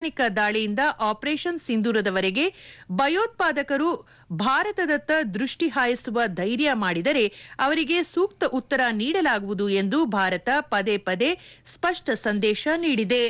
ವೈಮಾನಿಕ ದಾಳಿಯಿಂದ ಆಪರೇಷನ್ ಸಿಂಧೂರದವರೆಗೆ ಭಯೋತ್ಪಾದಕರು ಭಾರತದತ್ತ ದೃಷ್ಟಿ ಹಾಯಿಸುವ ಧೈರ್ಯ ಮಾಡಿದರೆ ಅವರಿಗೆ ಸೂಕ್ತ ಉತ್ತರ ನೀಡಲಾಗುವುದು ಎಂದು ಭಾರತ ಪದೇ ಪದೇ ಸ್ಪಷ್ಟ ಸಂದೇಶ ನೀಡಿದೆ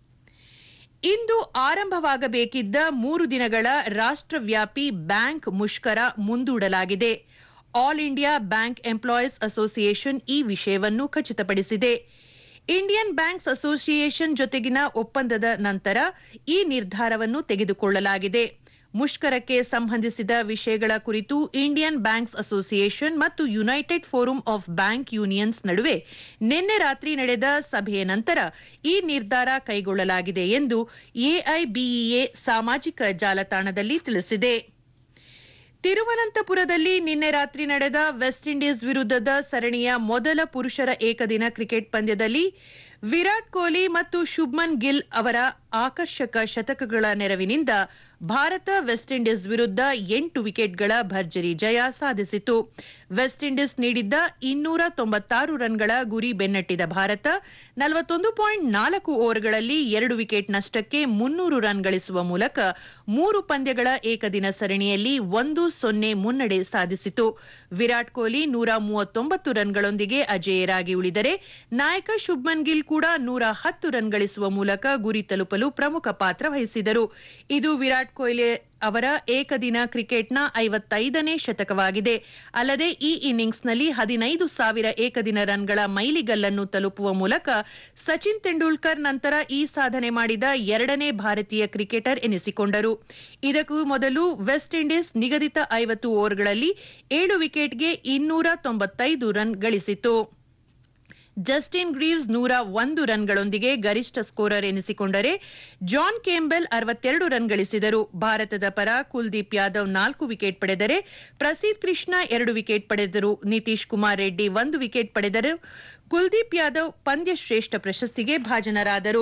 ಇಂದು ಆರಂಭವಾಗಬೇಕಿದ್ದ ಮೂರು ದಿನಗಳ ರಾಷ್ಟ್ರವ್ಯಾಪಿ ಬ್ಯಾಂಕ್ ಮುಷ್ಕರ ಮುಂದೂಡಲಾಗಿದೆ All India Bank Employees Association ಈ ವಿಷಯವನ್ನು ಖಚಿತಪಡಿಸಿದೆ ಇಂಡಿಯನ್ ಬ್ಯಾಂಕ್ಸ್ ಅಸೋಸಿಯೇಷನ್ ಜೊತೆಗಿನ ಒಪ್ಪಂದದ ನಂತರ ಈ ನಿರ್ಧಾರವನ್ನು ತೆಗೆದುಕೊಳ್ಳಲಾಗಿದೆ ಮುಷ್ಕರಕ್ಕೆ ಸಂಬಂಧಿಸಿದ ವಿಷಯಗಳ ಕುರಿತು ಇಂಡಿಯನ್ ಬ್ಯಾಂಕ್ಸ್ ಅಸೋಸಿಯೇಷನ್ ಮತ್ತು United Forum of Bank Unions ನಡುವೆ ನಿನ್ನೆ ರಾತ್ರಿ ನಡೆದ ಸಭೆಯ ನಂತರ ಈ ನಿರ್ಧಾರ ಕೈಗೊಳ್ಳಲಾಗಿದೆ ಎಂದು ಎಐಬಿಇಎ ಸಾಮಾಜಿಕ ಜಾಲತಾಣದಲ್ಲಿ ತಿಳಿಸಿದೆ ತಿರುವನಂತಪುರದಲ್ಲಿ ನಿನ್ನೆ ರಾತ್ರಿ ನಡೆದ ವೆಸ್ಟ್ ಇಂಡೀಸ್ ವಿರುದ್ಧದ ಸರಣಿಯ ಮೊದಲ ಪುರುಷರ ಏಕದಿನ ಕ್ರಿಕೆಟ್ ಪಂದ್ಯದಲ್ಲಿ ವಿರಾಟ್ ಕೊಹ್ಲಿ ಮತ್ತು ಶುಭ್ಮನ್ ಗಿಲ್ ಅವರ ಆಕರ್ಷಕ ಶತಕಗಳ ನೆರವಿನಿಂದ ಭಾರತ ವೆಸ್ಟ್ ಇಂಡೀಸ್ ವಿರುದ್ಧ ಎಂಟು ವಿಕೆಟ್ಗಳ ಭರ್ಜರಿ ಜಯ ಸಾಧಿಸಿತು ವೆಸ್ಟ್ ಇಂಡೀಸ್ ನೀಡಿದ್ದ ಇನ್ನೂರ ತೊಂಬತ್ತಾರು ರನ್ಗಳ ಗುರಿ ಬೆನ್ನಟ್ಟಿದ ಭಾರತ ನಲವತ್ತೊಂದು ಪಾಯಿಂಟ್ ನಾಲ್ಕು ಓವರ್ಗಳಲ್ಲಿ ಎರಡು ವಿಕೆಟ್ ನಷ್ಟಕ್ಕೆ ಮುನ್ನೂರು ರನ್ ಗಳಿಸುವ ಮೂಲಕ ಮೂರು ಪಂದ್ಯಗಳ ಏಕದಿನ ಸರಣಿಯಲ್ಲಿ ಒಂದು ಸೊನ್ನೆ ಮುನ್ನಡೆ ಸಾಧಿಸಿತು ವಿರಾಟ್ ಕೊಹ್ಲಿ ನೂರ ಮೂವತ್ತೊಂಬತ್ತು ರನ್ಗಳೊಂದಿಗೆ ಅಜೇಯರಾಗಿ ಉಳಿದರೆ ನಾಯಕ ಶುಭ್ಮನ್ ಗಿಲ್ ಕೂಡ ನೂರ ಹತ್ತು ರನ್ ಗಳಿಸುವ ಮೂಲಕ ಗುರಿ ತಲುಪಲು ಪ್ರಮುಖ ಪಾತ್ರ ವಹಿಸಿದರು ಇದು ವಿರಾಟ್ ಕೊಹ್ಲಿ ಅವರ ಏಕದಿನ ಕ್ರಿಕೆಟ್ನ ಐವತ್ತೈದನೇ ಶತಕವಾಗಿದೆ ಅಲ್ಲದೆ ಈ ಇನ್ನಿಂಗ್ಸ್ನಲ್ಲಿ ಹದಿನೈದು ಸಾವಿರ ಏಕದಿನ ರನ್ಗಳ ಮೈಲಿಗಲ್ಲನ್ನು ತಲುಪುವ ಮೂಲಕ ಸಚಿನ್ ತೆಂಡೂಲ್ಕರ್ ನಂತರ ಈ ಸಾಧನೆ ಮಾಡಿದ ಎರಡನೇ ಭಾರತೀಯ ಕ್ರಿಕೆಟರ್ ಎನಿಸಿಕೊಂಡರು ಇದಕ್ಕೂ ಮೊದಲು ವೆಸ್ಟ್ ಇಂಡೀಸ್ ನಿಗದಿತ ಐವತ್ತು ಓವರ್ಗಳಲ್ಲಿ ಏಳು ವಿಕೆಟ್ಗೆ ಇನ್ನೂರ ತೊಂಬತ್ತೈದು ರನ್ ಗಳಿಸಿತು ಜಸ್ಟಿನ್ ಗ್ರೀವ್ಸ್ ನೂರ ಒಂದು ರನ್ಗಳೊಂದಿಗೆ ಗರಿಷ್ಠ ಸ್ಕೋರರ್ ಎನಿಸಿಕೊಂಡರೆ ಜಾನ್ ಕೇಂಬೆಲ್ ಅರವತ್ತೆರಡು ರನ್ ಗಳಿಸಿದರು ಭಾರತದ ಪರ ಕುಲ್ದೀಪ್ ಯಾದವ್ ನಾಲ್ಕು ವಿಕೆಟ್ ಪಡೆದರೆ ಪ್ರಸೀದ್ ಕೃಷ್ಣ ಎರಡು ವಿಕೆಟ್ ಪಡೆದರು ನಿತೀಶ್ ಕುಮಾರ್ ರೆಡ್ಡಿ ಒಂದು ವಿಕೆಟ್ ಪಡೆದರು ಕುಲ್ದೀಪ್ ಯಾದವ್ ಪಂದ್ಯ ಶ್ರೇಷ್ಠ ಪ್ರಶಸ್ತಿಗೆ ಭಾಜನರಾದರು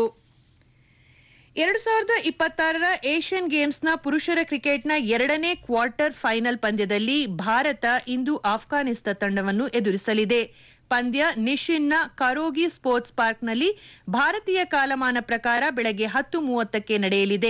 ಎರಡು ಸಾವಿರದ ಇಪ್ಪತ್ತಾರರ ಏಷ್ಯನ್ ಗೇಮ್ಸ್ನ ಪುರುಷರ ಕ್ರಿಕೆಟ್ನ ಎರಡನೇ ಕ್ವಾರ್ಟರ್ ಫೈನಲ್ ಪಂದ್ಯದಲ್ಲಿ ಭಾರತ ಇಂದು ಆಫ್ಘಾನಿಸ್ತಾನ ತಂಡವನ್ನು ಎದುರಿಸಲಿದೆ ಪಂದ್ಯ ನಿಶಿನ್ನ ಕರೋಗಿ ಸ್ಪೋರ್ಟ್ಸ್ ಪಾರ್ಕ್ನಲ್ಲಿ ಭಾರತೀಯ ಕಾಲಮಾನ ಪ್ರಕಾರ ಬೆಳಗ್ಗೆ ಹತ್ತು ಮೂವತ್ತಕ್ಕೆ ನಡೆಯಲಿದೆ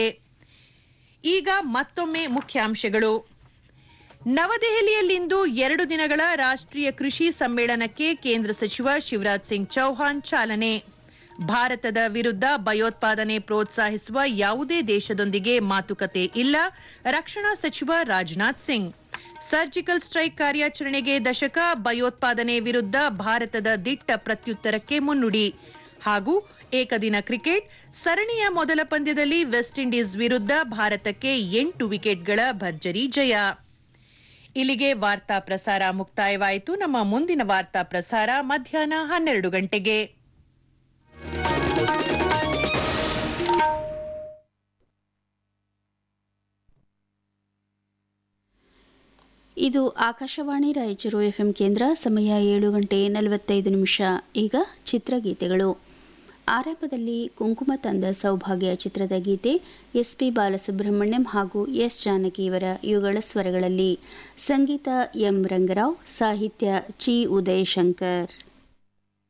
ಈಗ ಮತ್ತೊಮ್ಮೆ ಮುಖ್ಯಾಂಶಗಳು ನವದೆಹಲಿಯಲ್ಲಿಂದು ಎರಡು ದಿನಗಳ ರಾಷ್ಟ್ರೀಯ ಕೃಷಿ ಸಮ್ಮೇಳನಕ್ಕೆ ಕೇಂದ್ರ ಸಚಿವ ಶಿವರಾಜ್ ಸಿಂಗ್ ಚೌಹಾಣ್ ಚಾಲನೆ ಭಾರತದ ವಿರುದ್ಧ ಭಯೋತ್ಪಾದನೆ ಪ್ರೋತ್ಸಾಹಿಸುವ ಯಾವುದೇ ದೇಶದೊಂದಿಗೆ ಮಾತುಕತೆ ಇಲ್ಲ ರಕ್ಷಣಾ ಸಚಿವ ರಾಜನಾಥ್ ಸಿಂಗ್ ಸರ್ಜಿಕಲ್ ಸ್ಟ್ರೈಕ್ ಕಾರ್ಯಾಚರಣೆಗೆ ದಶಕ ಭಯೋತ್ಪಾದನೆ ವಿರುದ್ಧ ಭಾರತದ ದಿಟ್ಟ ಪ್ರತ್ಯುತ್ತರಕ್ಕೆ ಮುನ್ನುಡಿ ಹಾಗೂ ಏಕದಿನ ಕ್ರಿಕೆಟ್ ಸರಣಿಯ ಮೊದಲ ಪಂದ್ಯದಲ್ಲಿ ವೆಸ್ಟ್ ಇಂಡೀಸ್ ವಿರುದ್ಧ ಭಾರತಕ್ಕೆ ಎಂಟು ವಿಕೆಟ್ಗಳ ಭರ್ಜರಿ ಜಯ ಇಲ್ಲಿಗೆ ವಾರ್ತಾ ಪ್ರಸಾರ ಮುಕ್ತಾಯವಾಯಿತು ನಮ್ಮ ಮುಂದಿನ ವಾರ್ತಾ ಪ್ರಸಾರ ಮಧ್ಯಾಹ್ನ ಹನ್ನೆರಡು ಗಂಟೆಗೆ ಇದು ಆಕಾಶವಾಣಿ ರಾಯಚೂರು ಎಫ್ಎಂ ಕೇಂದ್ರ ಸಮಯ ಏಳು ಗಂಟೆ ನಲವತ್ತೈದು ನಿಮಿಷ ಈಗ ಚಿತ್ರಗೀತೆಗಳು ಆರಂಭದಲ್ಲಿ ಕುಂಕುಮ ತಂದ ಸೌಭಾಗ್ಯ ಚಿತ್ರದ ಗೀತೆ ಎಸ್ ಪಿ ಬಾಲಸುಬ್ರಹ್ಮಣ್ಯಂ ಹಾಗೂ ಎಸ್ ಜಾನಕಿಯವರ ಇವುಗಳ ಸ್ವರಗಳಲ್ಲಿ ಸಂಗೀತ ಎಂ ರಂಗರಾವ್ ಸಾಹಿತ್ಯ ಚಿ ಉದಯಶಂಕರ್